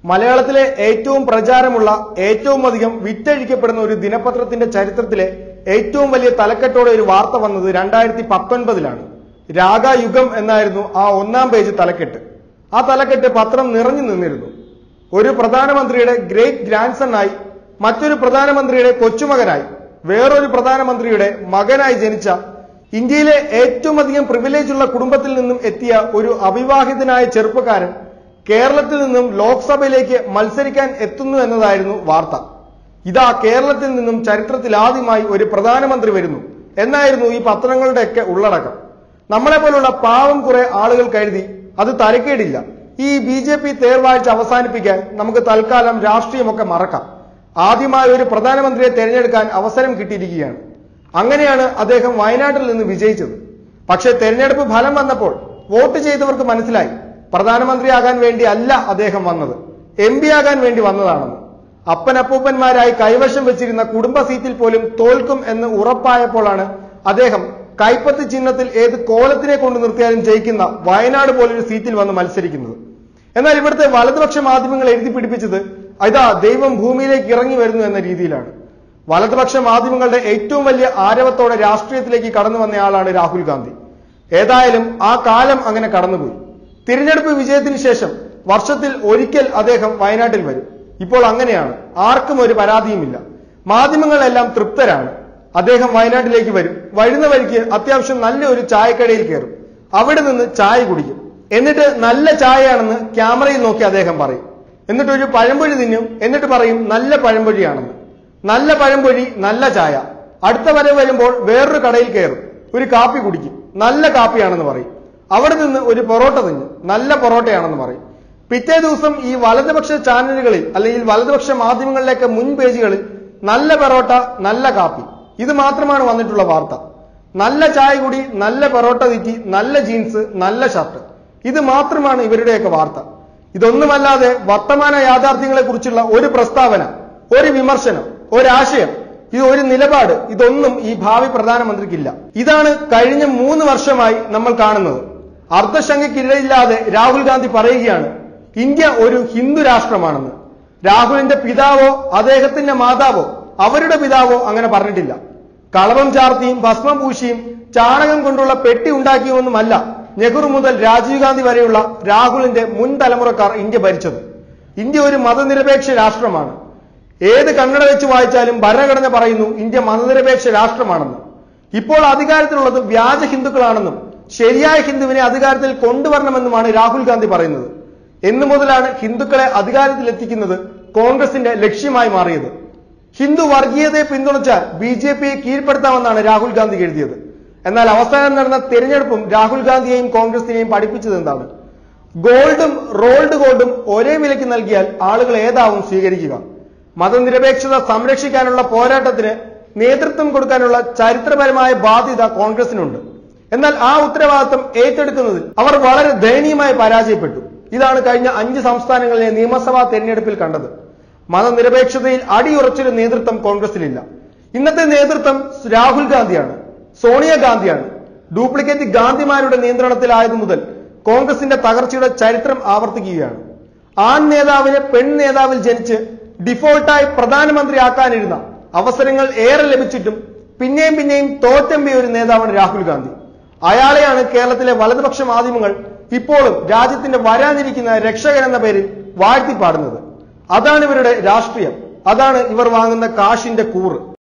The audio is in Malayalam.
മലയാളത്തിലെ ഏറ്റവും പ്രചാരമുള്ള ഏറ്റവും അധികം വിറ്റഴിക്കപ്പെടുന്ന ഒരു ദിനപത്രത്തിന്റെ ചരിത്രത്തിലെ ഏറ്റവും വലിയ തലക്കെട്ടോടെ ഒരു വാർത്ത വന്നത് രണ്ടായിരത്തി പത്തൊൻപതിലാണ് രാഗായുഗം എന്നായിരുന്നു ആ ഒന്നാം പേജ് തലക്കെട്ട് ആ തലക്കെട്ട് പത്രം നിറഞ്ഞു നിന്നിരുന്നു ഒരു പ്രധാനമന്ത്രിയുടെ ഗ്രേറ്റ് ഗ്രാൻഡ് ആയി മറ്റൊരു പ്രധാനമന്ത്രിയുടെ കൊച്ചുമകനായി വേറൊരു പ്രധാനമന്ത്രിയുടെ മകനായി ജനിച്ച ഇന്ത്യയിലെ ഏറ്റവും അധികം പ്രിവിലേജ് ഉള്ള കുടുംബത്തിൽ നിന്നും എത്തിയ ഒരു അവിവാഹിതനായ ചെറുപ്പക്കാരൻ കേരളത്തിൽ നിന്നും ലോക്സഭയിലേക്ക് മത്സരിക്കാൻ എത്തുന്നു എന്നതായിരുന്നു വാർത്ത ഇതാ കേരളത്തിൽ നിന്നും ചരിത്രത്തിൽ ആദ്യമായി ഒരു പ്രധാനമന്ത്രി വരുന്നു എന്നായിരുന്നു ഈ പത്രങ്ങളുടെയൊക്കെ ഉള്ളടക്കം നമ്മളെ പോലുള്ള പാവം കുറെ ആളുകൾ കരുതി അത് തരക്കേടില്ല ഈ ബി ജെ പി തേർവാഴ്ച അവസാനിപ്പിക്കാൻ നമുക്ക് തൽക്കാലം രാഷ്ട്രീയമൊക്കെ മറക്കാം ആദ്യമായി ഒരു പ്രധാനമന്ത്രിയെ തെരഞ്ഞെടുക്കാൻ അവസരം കിട്ടിയിരിക്കുകയാണ് അങ്ങനെയാണ് അദ്ദേഹം വയനാട്ടിൽ നിന്ന് വിജയിച്ചത് പക്ഷേ തെരഞ്ഞെടുപ്പ് ഫലം വന്നപ്പോൾ വോട്ട് ചെയ്തവർക്ക് മനസ്സിലായി പ്രധാനമന്ത്രിയാകാൻ വേണ്ടി അല്ല അദ്ദേഹം വന്നത് എം പി ആകാൻ വേണ്ടി വന്നതാണെന്ന് അപ്പനപ്പൂപ്പന്മാരായി കൈവശം വെച്ചിരുന്ന കുടുംബ സീറ്റിൽ പോലും തോൽക്കും എന്ന് ഉറപ്പായപ്പോഴാണ് അദ്ദേഹം കൈപ്പത്ത് ചിഹ്നത്തിൽ ഏത് കോലത്തിനെ കൊണ്ട് നിർത്തിയാലും ജയിക്കുന്ന വയനാട് പോലൊരു സീറ്റിൽ വന്ന് മത്സരിക്കുന്നത് എന്നാൽ ഇവിടുത്തെ വലതുപക്ഷ മാധ്യമങ്ങൾ എഴുതി പിടിപ്പിച്ചത് ഇതാ ദൈവം ഭൂമിയിലേക്ക് ഇറങ്ങി വരുന്നു എന്ന രീതിയിലാണ് വലതുപക്ഷ മാധ്യമങ്ങളുടെ ഏറ്റവും വലിയ ആരവത്തോടെ രാഷ്ട്രീയത്തിലേക്ക് കടന്നു വന്നയാളാണ് രാഹുൽ ഗാന്ധി ഏതായാലും ആ കാലം അങ്ങനെ കടന്നുപോയി തിരഞ്ഞെടുപ്പ് വിജയത്തിന് ശേഷം വർഷത്തിൽ ഒരിക്കൽ അദ്ദേഹം വയനാട്ടിൽ വരും ഇപ്പോൾ അങ്ങനെയാണ് ആർക്കും ഒരു പരാതിയുമില്ല മാധ്യമങ്ങളെല്ലാം തൃപ്തരാണ് അദ്ദേഹം വയനാട്ടിലേക്ക് വരും വരുന്ന വഴിക്ക് അത്യാവശ്യം നല്ല ഒരു ചായക്കടയിൽ കയറും അവിടെ നിന്ന് ചായ കുടിക്കും എന്നിട്ട് നല്ല ചായയാണെന്ന് ക്യാമറയിൽ നോക്കി അദ്ദേഹം പറയും എന്നിട്ട് ഒരു പഴംപൊഴി തിന്നും എന്നിട്ട് പറയും നല്ല പഴംപൊഴിയാണെന്ന് നല്ല പഴംപൊഴി നല്ല ചായ അടുത്ത വരവ് വരുമ്പോൾ വേറൊരു കടയിൽ കയറും ഒരു കാപ്പി കുടിക്കും നല്ല കാപ്പിയാണെന്ന് പറയും അവിടെ നിന്ന് ഒരു പൊറോട്ട തിന്നും നല്ല പൊറോട്ടയാണെന്ന് പറയും പിറ്റേ ദിവസം ഈ വലതുപക്ഷ ചാനലുകളിൽ അല്ലെങ്കിൽ വലതുപക്ഷ മാധ്യമങ്ങളിലേക്ക് മുൻ പേജുകളിൽ നല്ല പൊറോട്ട നല്ല കാപ്പി ഇത് മാത്രമാണ് വന്നിട്ടുള്ള വാർത്ത നല്ല ചായ കൂടി നല്ല പൊറോട്ട തീറ്റി നല്ല ജീൻസ് നല്ല ഷർട്ട് ഇത് മാത്രമാണ് ഇവരുടെയൊക്കെ വാർത്ത ഇതൊന്നുമല്ലാതെ വർത്തമാന യാഥാർത്ഥ്യങ്ങളെ കുറിച്ചുള്ള ഒരു പ്രസ്താവന ഒരു വിമർശനം ഒരാശയം ഇത് ഒരു നിലപാട് ഇതൊന്നും ഈ ഭാവി പ്രധാനമന്ത്രിക്കില്ല ഇതാണ് കഴിഞ്ഞ മൂന്ന് വർഷമായി നമ്മൾ കാണുന്നത് അർദ്ധശങ്കയ്ക്കിടയില്ലാതെ രാഹുൽ ഗാന്ധി പറയുകയാണ് ഇന്ത്യ ഒരു ഹിന്ദു രാഷ്ട്രമാണെന്ന് രാഹുലിന്റെ പിതാവോ അദ്ദേഹത്തിന്റെ മാതാവോ അവരുടെ പിതാവോ അങ്ങനെ പറഞ്ഞിട്ടില്ല കളവം ചാർത്തിയും ഭസ്മം പൂശിയും ചാണകം കൊണ്ടുള്ള പെട്ടി ഉണ്ടാക്കിയൊന്നുമല്ല നെഹ്റു മുതൽ രാജീവ് ഗാന്ധി വരെയുള്ള രാഹുലിന്റെ മുൻ തലമുറക്കാർ ഇന്ത്യ ഭരിച്ചത് ഇന്ത്യ ഒരു മതനിരപേക്ഷ രാഷ്ട്രമാണ് ഏത് കണ്ണട വെച്ച് വായിച്ചാലും ഭരണഘടന പറയുന്നു ഇന്ത്യ മതനിരപേക്ഷ രാഷ്ട്രമാണെന്ന് ഇപ്പോൾ അധികാരത്തിലുള്ളത് വ്യാജ ഹിന്ദുക്കളാണെന്നും ശരിയായ ഹിന്ദുവിനെ അധികാരത്തിൽ കൊണ്ടുവരണമെന്നുമാണ് രാഹുൽ ഗാന്ധി പറയുന്നത് എന്നു മുതലാണ് ഹിന്ദുക്കളെ അധികാരത്തിലെത്തിക്കുന്നത് കോൺഗ്രസിന്റെ ലക്ഷ്യമായി മാറിയത് ഹിന്ദു വർഗീയതയെ പിന്തുണച്ചാൽ ബി ജെ പിയെ കീഴ്പ്പെടുത്താമെന്നാണ് രാഹുൽ ഗാന്ധി എഴുതിയത് എന്നാൽ അവസാനം നടന്ന തെരഞ്ഞെടുപ്പും രാഹുൽ ഗാന്ധിയെയും കോൺഗ്രസിനെയും പഠിപ്പിച്ചത് എന്താണ് ഗോൾഡും റോൾഡ് ഗോൾഡും ഒരേ വിലയ്ക്ക് നൽകിയാൽ ആളുകൾ ഏതാവും സ്വീകരിക്കുക മതനിരപേക്ഷത സംരക്ഷിക്കാനുള്ള പോരാട്ടത്തിന് നേതൃത്വം കൊടുക്കാനുള്ള ചരിത്രപരമായ ബാധ്യത കോൺഗ്രസിനുണ്ട് എന്നാൽ ആ ഉത്തരവാദിത്തം ഏറ്റെടുക്കുന്നതിൽ അവർ വളരെ ദയനീയമായി പരാജയപ്പെട്ടു ഇതാണ് കഴിഞ്ഞ അഞ്ച് സംസ്ഥാനങ്ങളിലെ നിയമസഭാ തെരഞ്ഞെടുപ്പിൽ കണ്ടത് മതനിരപേക്ഷതയിൽ അടിയുറച്ചൊരു നേതൃത്വം കോൺഗ്രസിലില്ല ഇന്നത്തെ നേതൃത്വം രാഹുൽ ഗാന്ധിയാണ് സോണിയാഗാന്ധിയാണ് ഡ്യൂപ്ലിക്കേറ്റ് ഗാന്ധിമാരുടെ നിയന്ത്രണത്തിലായതു മുതൽ കോൺഗ്രസിന്റെ തകർച്ചയുടെ ചരിത്രം ആവർത്തിക്കുകയാണ് ആൺ നേതാവിനെ പെൺ നേതാവിൽ ജനിച്ച് ഡിഫോൾട്ടായി പ്രധാനമന്ത്രിയാക്കാനിരുന്ന അവസരങ്ങൾ ഏറെ ലഭിച്ചിട്ടും പിന്നെയും പിന്നെയും തോറ്റമ്പിയ ഒരു നേതാവാണ് രാഹുൽ ഗാന്ധി അയാളെയാണ് കേരളത്തിലെ വലതുപക്ഷ മാധ്യമങ്ങൾ ഇപ്പോഴും രാജ്യത്തിന്റെ വരാനിരിക്കുന്ന രക്ഷകൻ എന്ന പേരിൽ വാഴ്ത്തിപ്പാടുന്നത് അതാണ് ഇവരുടെ രാഷ്ട്രീയം അതാണ് ഇവർ വാങ്ങുന്ന കാശിന്റെ കൂറ്